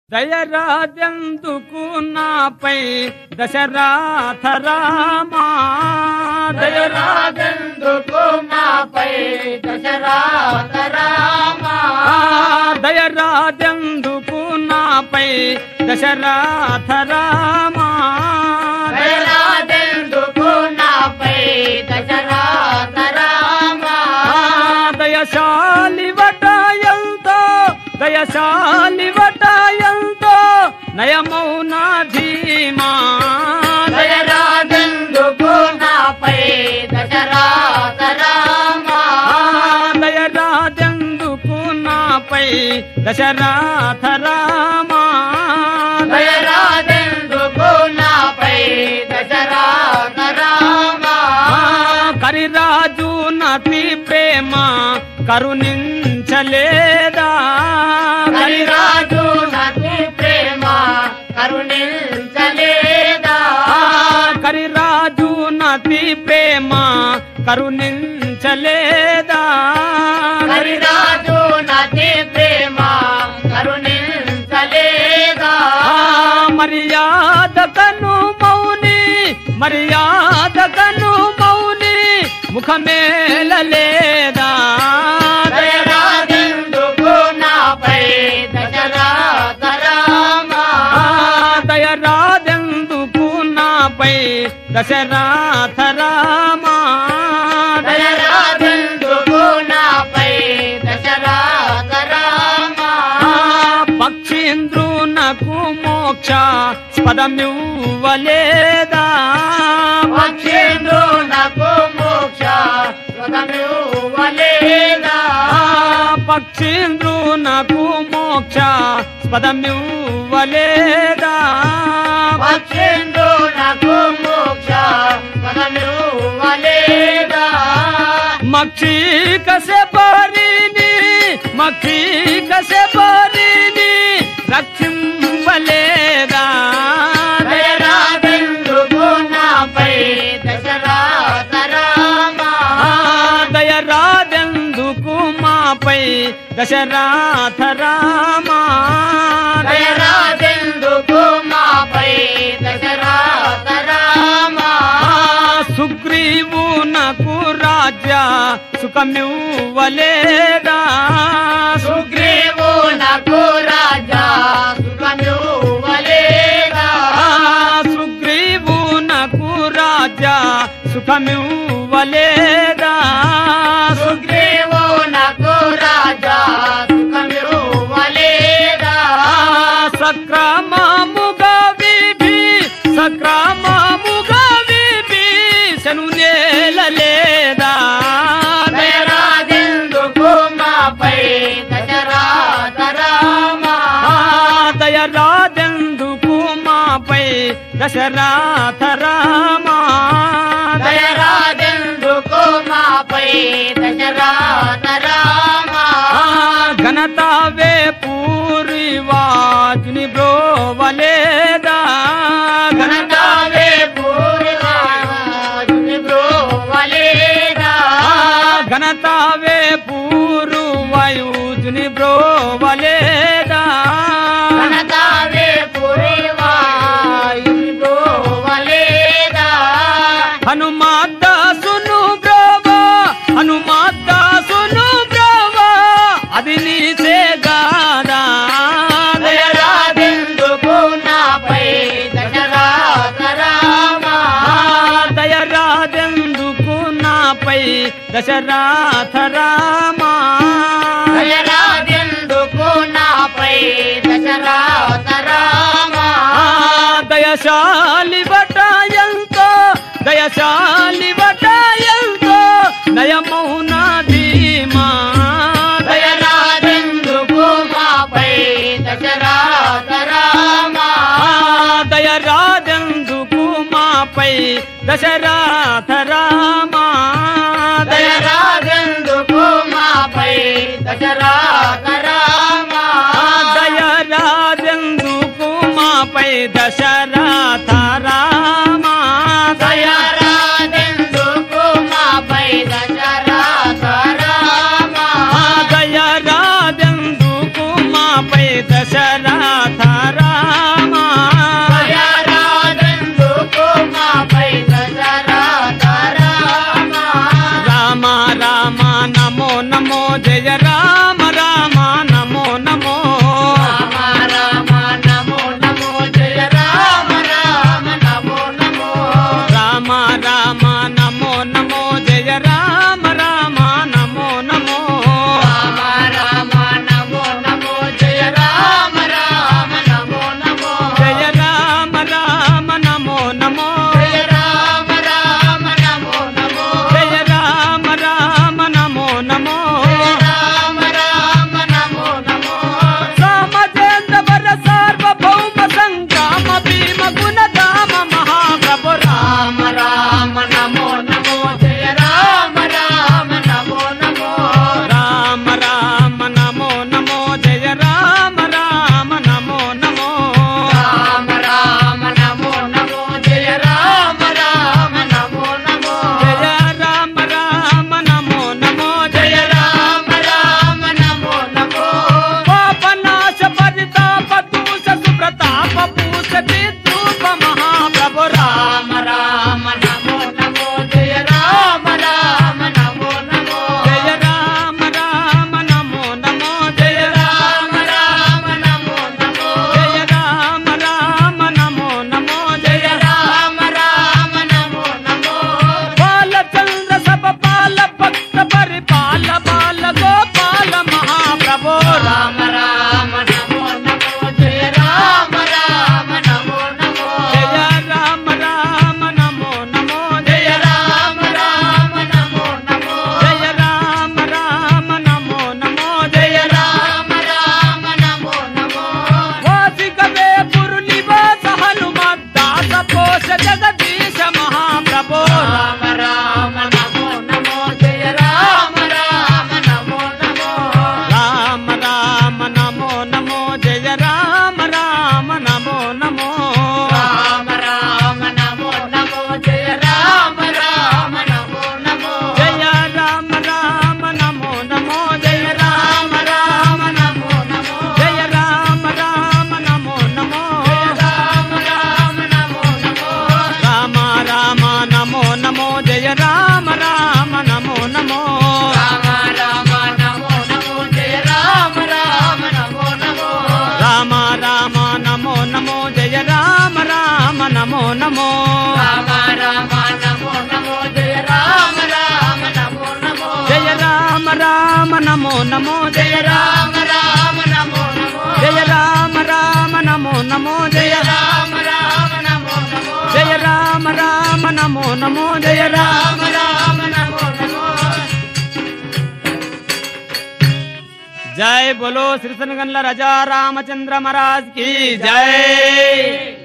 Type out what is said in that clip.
దయరాజందుకు నాపై దశరాథ రామా దయరాజ దయరాజందుకు నాపై దశరాత రామా దయరాజందుకు నాపై దశరాథ రామా దయరాజందుకు నాపై దశరాత రామా దయశాలి వటాయంతో దయశాలి వటాయంతో నయమౌన ధీమా దయరాజందుకు నాపై దశరాత రామా దయరాజందుకు నాపై దశరాథ రామా దయరాజందుకు నాపై దశరాత రామా కరిరాజు నటి ప్రేమ కరుణించలేదా హరిరాజు నటి ప్రేమ కరుణించలేదా కరిరాజు నటి ప్రేమ కరుణించలేదా హరిరాజు నటి ప్రేమ కరుణించలేదా మర్యాద కను మౌని మర్యాద కను మౌని ముఖమేలలేదా దయరాజందుకు నాపై దశరథ రామా దయరాజందుకు నాపై దశరాథ రామా దయరాజందుకు నాపై దశరథ రామా పక్షీంద్రునకు మోక్ష పదమివ్వలేదా పక్షేంద్రునకు మోక్ష స్వతమివ్వలేదా పక్షీంద్రునకు మోక్ష పదమివ్వలేదా పక్షేంద్రునకు మోక్ష స్వతమివ్వలేదా మక్షీ కసే పరిని మక్షీ కసే పరిని రక్షింపలేదా దయరాజందుకు నాపై దశరథ రామా దయరాజందుకు మాపై దశరాథ రామా దయరాజందుకు మాపై దశరథ రామా సుగ్రీవునకు రాజ్య సుఖమివ్వలేదా సుగ్రీవునకు రాజా సుఖమివ్వలేదా సుగ్రీవునకు రాజ్య సుఖమివ్వలేదా సుగ్రీవునకు రాజా సుఖమివ్వలేదా సక్రమముగా విభి సక్రమముగా విభి శను నేలలేదా దయరాజందుకు మాపై దశరథ రామా దయరాజందుకు మాపై దశరాథ రామా దయరాజందుకు మాపై దశరథ రామా ఘనతావే పూరివాజుని బ్రోవలేదా ఘనతావే పూర్వాజుని బ్రోవలేదా ఘనతావే పూరు వాయుజుని బ్రోవలేదా ఘనతావే పూర్వాజుని బ్రోవలేదా హనుమాదాసును బ్రోవా హనుమాదాసును బ్రోవా అది నీసే గాదా దయరాజందుకు నాపై దశరథ రామా దయరాజందుకు నాపై దశరాథ రామా దయరాజందుకు నాపై దశరథ రామా దయశాలి వటాయంతో దయశాలి వటాయంతో నయమౌన ధీమా దయరాజందుకు మాపై దశరథ రామా దయరాజందుకు మాపై దశరాథ రామా దయరాజందుకు మాపై దశరథ రామా దయరాజందుకు మాపై దశరాథ రామా దయరాజందుకు మాపై దశరథ రామా దయరాజందుకు మాపై దశరథ నమో నమో రామ రామ నమో నమో జయ రామ రామ నమో నమో జయ రామ రామ నమో నమో జయ జయ రామ రామ రామ నమో నమో జయ రామ రామ నమో నమో జయ జయ రామ రామ నమో నమో జయ రామ రామ నమో నమో జయ రామ రామ రామ నమో నమో జై బోలో శ్రీసనగండ్ల రజా రామచంద్ర మహారాజ్ की जय